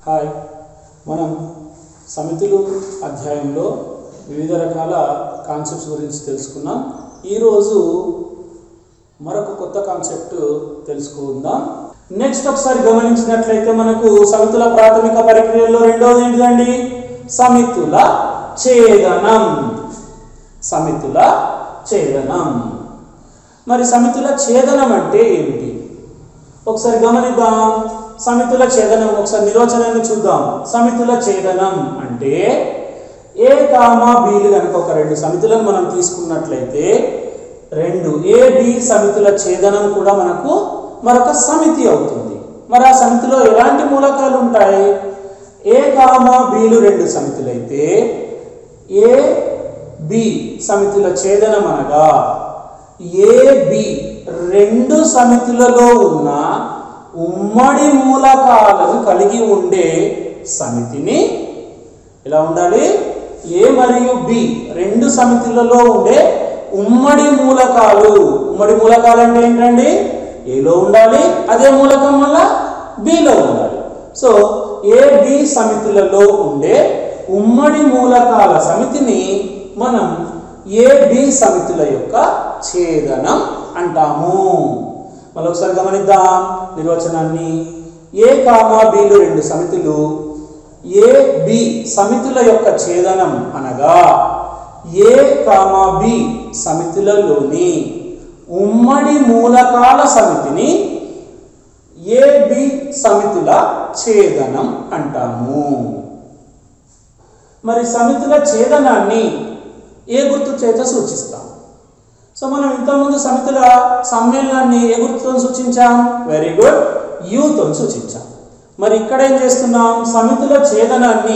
hi మనం సమితులు అధ్యాయంలో వివిధ రకాల కాన్సెప్ట్స్ గురించి తెలుసుకున్నాం ఈరోజు మరొక కొత్త కాన్సెప్ట్ తెలుసుకుందాం నెక్స్ట్ ఒకసారి గమనించినట్లయితే మనకు సమితుల ప్రాథమిక ప్రక్రియల్లో రెండవది ఏంటిదండి సమితుల ఛేదనం సమితుల ఛేదనం మరి సమితుల ఛేదనం అంటే ఏమిటి ఒకసారి గమనిద్దాం సమితుల ఛేదనం ఒకసారి నిర్వచనాన్ని చూద్దాం సమితుల ఛేదనం అంటే ఏ కామా బీలు కనుక ఒక రెండు సమితులను మనం తీసుకున్నట్లయితే రెండు ఏ బి సమితుల ఛేదనం కూడా మనకు మరొక సమితి అవుతుంది మరి ఆ సమితిలో ఎలాంటి మూలకాలు ఉంటాయి ఏ కామా బీలు రెండు సమితులైతే ఏ బి సమితుల ఛేదనం అనగా ఏ బి రెండు సమితులలో ఉన్న ఉమ్మడి మూలకాలను కలిగి ఉండే సమితిని ఎలా ఉండాలి ఏ మరియు బి రెండు సమితులలో ఉండే ఉమ్మడి మూలకాలు ఉమ్మడి మూలకాలు అంటే ఏంటండి ఏలో ఉండాలి అదే మూలకం వల్ల బిలో ఉండాలి సో ఏ బి సమితులలో ఉండే ఉమ్మడి మూలకాల సమితిని మనం ఏ బి సమితుల యొక్క ఛేదనం అంటాము మళ్ళీ ఒకసారి గమనిద్దాం నిర్వచనాన్ని ఏ కామా బిలు రెండు సమితులు ఏ బి సమితుల యొక్క ఛేదనం అనగా ఏ కామా బి సమితులలోని ఉమ్మడి మూలకాల సమితిని ఏ బి సమితుల ఛేదనం అంటాము మరి సమితుల ఛేదనాన్ని ఏ గుర్తు చేత సూచిస్తాం సో మనం ఇంతకుముందు సమితుల సమ్మేళనాన్ని ఏ గుర్తుతో సూచించాం వెరీ గుడ్ యూతో సూచించాం మరి ఇక్కడ ఏం చేస్తున్నాం సమితుల ఛేదనాన్ని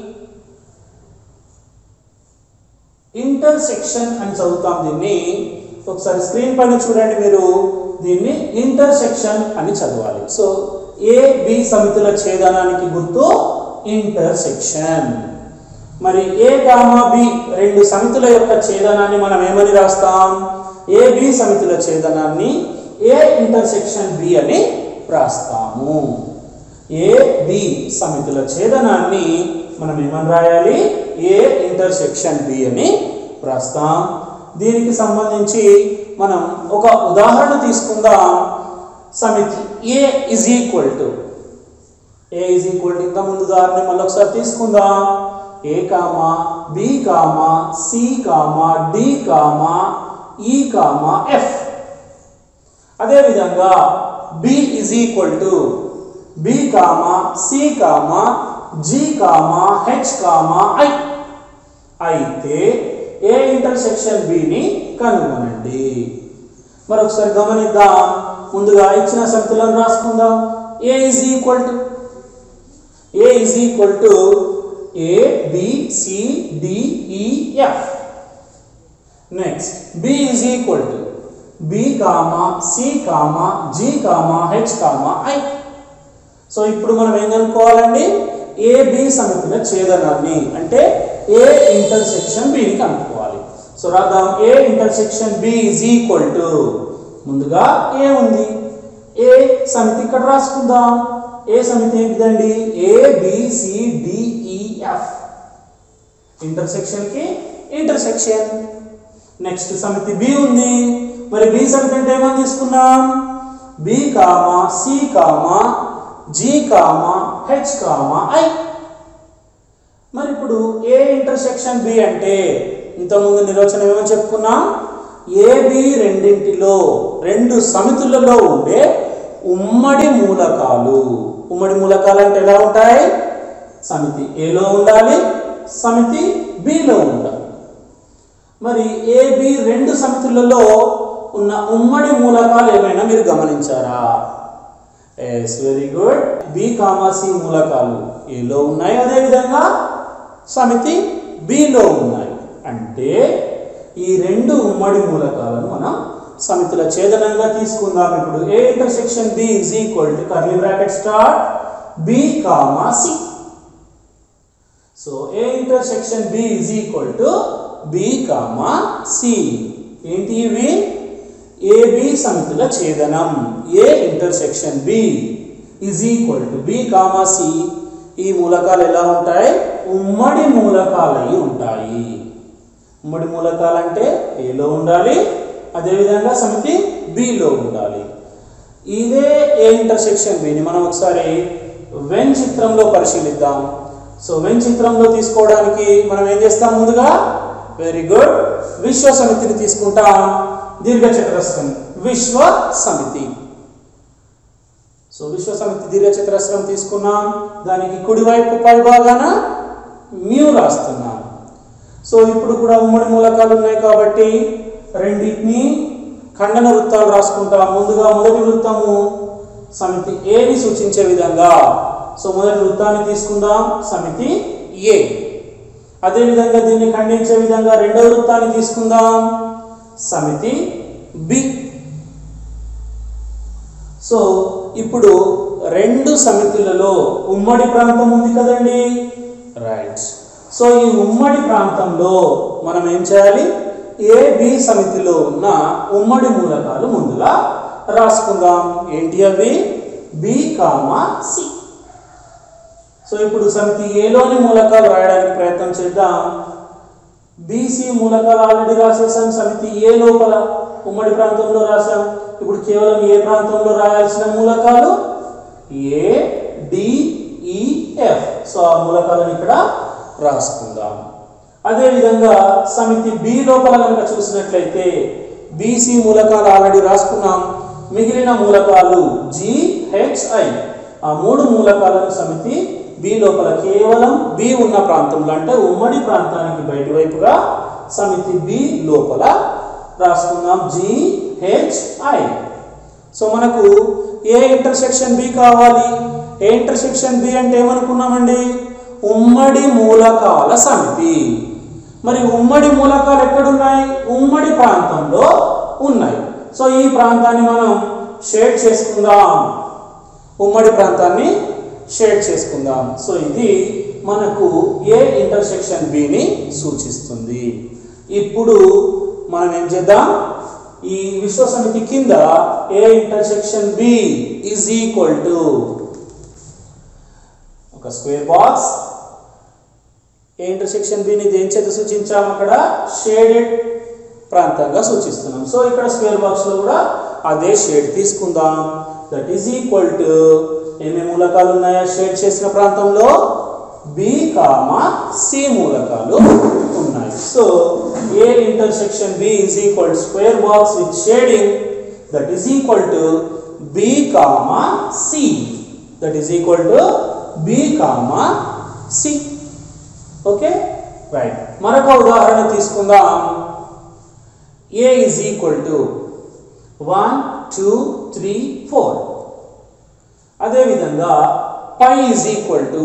ఇంటర్సెక్షన్ అని చదువుతాం దీన్ని ఒకసారి స్క్రీన్ పైన చూడండి మీరు దీన్ని ఇంటర్సెక్షన్ అని చదవాలి సో ఏ బి సమితుల ఛేదనానికి గుర్తు ఇంటర్సెక్షన్ మరి ఏ గామా బి రెండు సమితుల యొక్క ఛేదనాన్ని మనం ఏమని రాస్తాం ఏ బి సమితుల ఛేదనాన్ని ఏ ఇంటర్సెక్షన్ బి అని రాస్తాము ఏ బి సమితుల ఛేదనాన్ని మనం ఏమని రాయాలి ఏ ఇంటర్సెక్షన్ బి అని రాస్తాం దీనికి సంబంధించి మనం ఒక ఉదాహరణ తీసుకుందాం సమితి A is equal to A is equal to ఇంకా ముందు ఉదాహరణ మళ్ళీ ఒకసారి తీసుకుందాం A comma B comma C comma D comma E comma F అదేవిధంగా B is equal to B comma C comma G comma H comma I అయితే A intersection బిని కనుగొనండి మరి ఒకసారి గమనిద్దాం ముందుగా ఇచ్చిన సమితులను రాసుకుందాం A is equal to A is equal to A B C D E F next B is equal to B comma C comma G comma H comma I so ఇప్పుడు మనం ఏం కనుక్కోవాలండి ఏ బి సమితుల ఛేదనాన్ని అంటే ఏ ఇంటర్సెక్షన్ బిని కనుక్కోవాలి so రాద్దాం A intersection B is equal to ముందుగా A ఉంది ఏ సమితి ఇక్కడ రాసుకుందాం ఏ సమితి ఏంటిదండి A B C D E F intersection కి ఇంటర్సెక్షన్ నెక్స్ట్ సమితి బి ఉంది మరి బి సమితి అంటే ఏమని తీసుకున్నాం B comma C comma G comma H comma I మరి ఇప్పుడు ఏ ఇంటర్సెక్షన్ బి అంటే ఇంతకుముందు నిర్వచనం ఏమని చెప్పుకున్నాం ఏబి రెండింటిలో రెండు సమితులలో ఉండే ఉమ్మడి మూలకాలు ఉమ్మడి మూలకాలు అంటే ఎలా ఉంటాయి సమితి ఏలో ఉండాలి సమితి బిలో ఉండాలి మరి ఏబి రెండు సమితులలో ఉన్న ఉమ్మడి మూలకాలు ఏమైనా మీరు గమనించారా yes very good B comma C మూలకాలు ఏలో ఉన్నాయి అదేవిధంగా సమితి బిలో ఉన్నాయి అంటే ఈ రెండు ఉమ్మడి మూలకాలను మనం సమితుల ఛేదనంగా తీసుకుందాం ఇప్పుడు A intersection B is equal to curly bracket start B comma C so A intersection B is equal to B comma C ఏంటి ఇవి ఏబి సమితుల ఛేదనం A intersection B is equal to B comma C ఈ మూలకాలు ఎలా ఉంటాయి ఉమ్మడి మూలకాలై ఉంటాయి ఉమ్మడి మూలకాలు అంటే ఏలో ఉండాలి అదేవిధంగా సమితి బిలో ఉండాలి ఇదే ఏ ఇంటర్సెక్షన్ బిని మనం ఒకసారి వెన్ చిత్రంలో పరిశీలిద్దాం సో వెన్ చిత్రంలో తీసుకోవడానికి మనం ఏం చేస్తాం ముందుగా వెరీ గుడ్ విశ్వ సమితిని తీసుకుంటాం దీర్ఘచతురస్రం విశ్వ సమితి సో విశ్వ సమితి దీర్ఘచతురస్రం తీసుకున్నాం దానికి కుడివైపు పై భాగాన మ్యూ రాస్తున్నాం సో ఇప్పుడు కూడా ఉమ్మడి మూలకాలు ఉన్నాయి కాబట్టి రెండింటిని ఖండన వృత్తాలు రాసుకుంటాం ముందుగా మొదటి వృత్తము సమితి ఏని సూచించే విధంగా సో మొదటి వృత్తాన్ని తీసుకుందాం సమితి ఏ అదేవిధంగా దీన్ని ఖండించే విధంగా రెండవ వృత్తాన్ని తీసుకుందాం సమితి బి సో ఇప్పుడు రెండు సమితులలో ఉమ్మడి ప్రాంతం ఉంది కదండి రైట్ సో ఈ ఉమ్మడి ప్రాంతంలో మనం ఏం చేయాలి ఏ బి సమితిలో ఉన్న ఉమ్మడి మూలకాలు ముందుగా రాసుకుందాం ఏంటి అవి బి కామా సి సో ఇప్పుడు సమితి ఏలోని మూలకాలు రాయడానికి ప్రయత్నం చేద్దాం బీసీ మూలకాలు ఆల్రెడీ రాసేసాం సమితి ఏ లోపల ఉమ్మడి ప్రాంతంలో రాసాం ఇప్పుడు కేవలం ఏ ప్రాంతంలో రాయాల్సిన మూలకాలు ఏ డిఈఎఫ్ సో ఆ మూలకాలను ఇక్కడ రాసుకుందాం అదేవిధంగా సమితి బి లోపల కనుక చూసినట్లయితే బీసీ మూలకాలు ఆల్రెడీ రాసుకున్నాం మిగిలిన మూలకాలు జిహెచ్ఐ ఆ మూడు మూలకాలను సమితి బి లోపల కేవలం బి ఉన్న ప్రాంతంలో అంటే ఉమ్మడి ప్రాంతానికి బయటి వైపుగా సమితి బి లోపల రాసుకుందాం జిహెచ్ఐ సో మనకు ఏ ఇంటర్సెక్షన్ బి కావాలి ఏ ఇంటర్సెక్షన్ బి అంటే ఏమనుకున్నామండి ఉమ్మడి మూలకాల సమితి మరి ఉమ్మడి మూలకాలు ఎక్కడున్నాయి ఉమ్మడి ప్రాంతంలో ఉన్నాయి సో ఈ ప్రాంతాన్ని మనం షేడ్ చేసుకుందాం ఉమ్మడి ప్రాంతాన్ని షేడ్ చేసుకుందాం సో ఇది మనకు ఏ ఇంటర్సెక్షన్ బిని సూచిస్తుంది ఇప్పుడు మనం ఏం చేద్దాం ఈ విశ్వ సమితి కింద A intersection B is equal to ఒక స్క్వేర్ బాక్స్ ఏ ఇంటర్సెక్షన్ బిని దేని చేత సూచించాం అక్కడ షేడెడ్ ప్రాంతంగా సూచిస్తున్నాం సో ఇక్కడ స్క్వేర్ బాక్స్ లో కూడా అదే షేడ్ తీసుకుందాం దట్ ఈజ్ ఈక్వల్ టు ఏమేమి మూలకాలు ఉన్నాయా షేడ్ చేసిన ప్రాంతంలో బి కామా సి మూలకాలు ఉన్నాయి so A intersection B is equal square box with shading that is equal to B comma C that is equal to B comma C okay right మరొక ఉదాహరణ తీసుకుందాం A is equal to one two three four అదేవిధంగా phi is equal to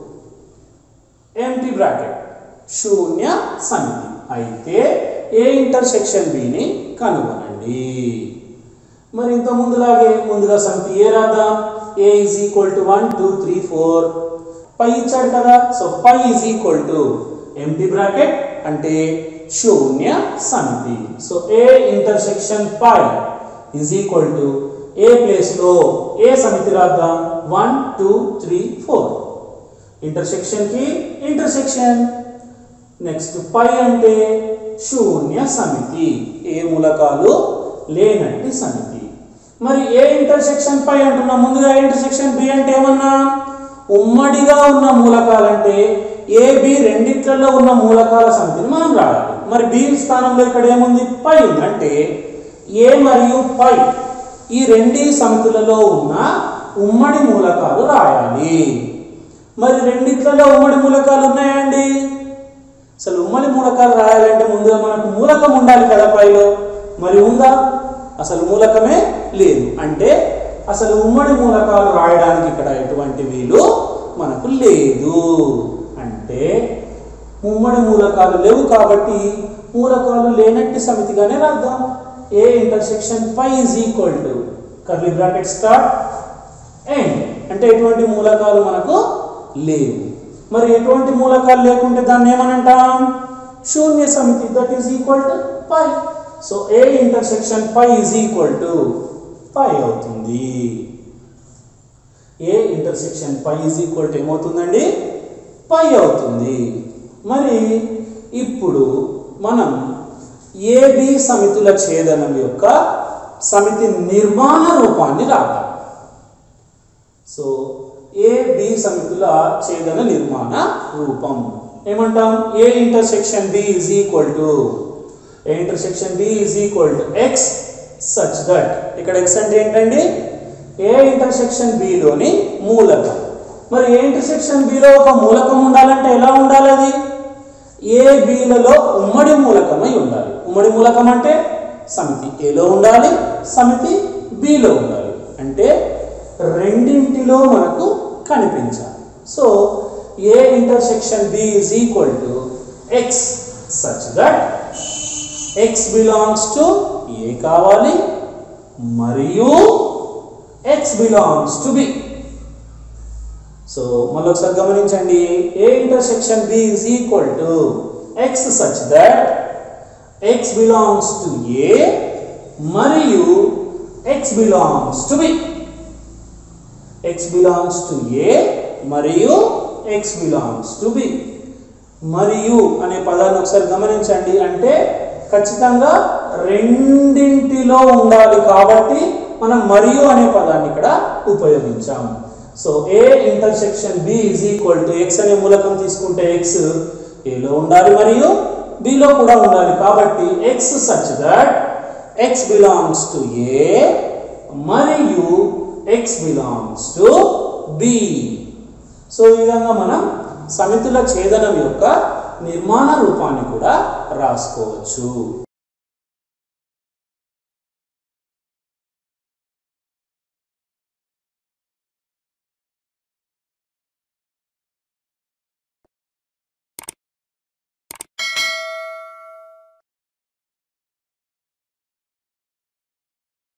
empty bracket శూన్య సమితి అయితే A intersection బిని కనుగొనండి మరి ఇంత ముందులాగే ముందుగా సమితి ఏ రాద్దాం A is equal to one two three four phi ఇచ్చాడు కదా so phi is equal to empty bracket అంటే శూన్య సమితి so A intersection phi is equal to A place లో ఏ సమితి రాద్దాం one two three four intersection కి intersection next phi అంటే శూన్య సమితి ఏ మూలకాలు లేనట్టి సమితి మరి ఏ ఇంటర్సెక్షన్ పై అంటున్నా ముందుగా ఇంటర్సెక్షన్ బి అంటే ఏమన్నా ఉమ్మడిగా ఉన్న మూలకాలంటే ఏ బి రెండిట్లలో ఉన్న మూలకాల సమితిని మనం రాయాలి మరి బి స్థానంలో ఇక్కడ ఏముంది పై ఉంది అంటే ఏ మరియు పై ఈ రెండు సమితులలో ఉన్న ఉమ్మడి మూలకాలు రాయాలి మరి రెండిట్లలో ఉమ్మడి మూలకాలు ఉన్నాయండి అసలు ఉమ్మడి మూలకాలు రాయాలంటే ముందుగా మనకు మూలకం ఉండాలి కదా పైలో మరి ఉందా అసలు మూలకమే లేదు అంటే అసలు ఉమ్మడి మూలకాలు రాయడానికి ఇక్కడ ఎటువంటి వీలు మనకు లేదు అంటే ఉమ్మడి మూలకాలు లేవు కాబట్టి మూలకాలు లేనట్టి సమితిగానే రాద్దాం A intersection phi is equal to curly bracket start end అంటే ఎటువంటి మూలకాలు మనకు లేవు మరి ఎటువంటి మూలకాలు లేకుంటే దాన్ని ఏమని అంటాం శూన్య సమితి that is equal to phi so A intersection phi is equal to phi అవుతుంది A intersection phi is equal to ఏమవుతుందండి పై అవుతుంది మరి ఇప్పుడు మనం ఏబి సమితుల ఛేదనం యొక్క సమితి నిర్మాణ రూపాన్ని రాద్దాం సో ఏ బి సమితుల ఛేదన నిర్మాణ రూపం ఏమంటాం A intersection B is equal to A intersection B is equal to X such that ఇక్కడ ఎక్స్ అంటే ఏంటండి ఏ ఇంటర్సెక్షన్ బిలోని మూలకం మరి ఏ ఇంటర్సెక్షన్ బిలో ఒక మూలకం ఉండాలంటే ఎలా ఉండాలి అది ఏ బిలలో ఉమ్మడి మూలకమై ఉండాలి ఉమ్మడి మూలకం అంటే సమితి ఏలో ఉండాలి సమితి బిలో ఉండాలి అంటే రెండింటిలో మనకు కనిపించాలి so A intersection B is equal to X such that X belongs to A కావాలి మరియు X belongs to B so మళ్ళీ ఒకసారి గమనించండి A intersection B is equal to X such that X belongs to A మరియు X belongs to B X belongs to A మరియు X belongs to B మరియు అనే పదాన్ని ఒకసారి గమనించండి అంటే ఖచ్చితంగా రెండింటిలో ఉండాలి కాబట్టి మనం మరియు అనే పదాన్ని ఇక్కడ ఉపయోగించాము so A intersection B is equal to X అనే మూలకం తీసుకుంటే ఎక్స్ ఏలో ఉండాలి మరియు బిలో కూడా ఉండాలి కాబట్టి X such that X belongs to A మరియు X belongs to B so ఈ విధంగా మనం సమితుల ఛేదనం యొక్క నిర్మాణ రూపాన్ని కూడా రాసుకోవచ్చు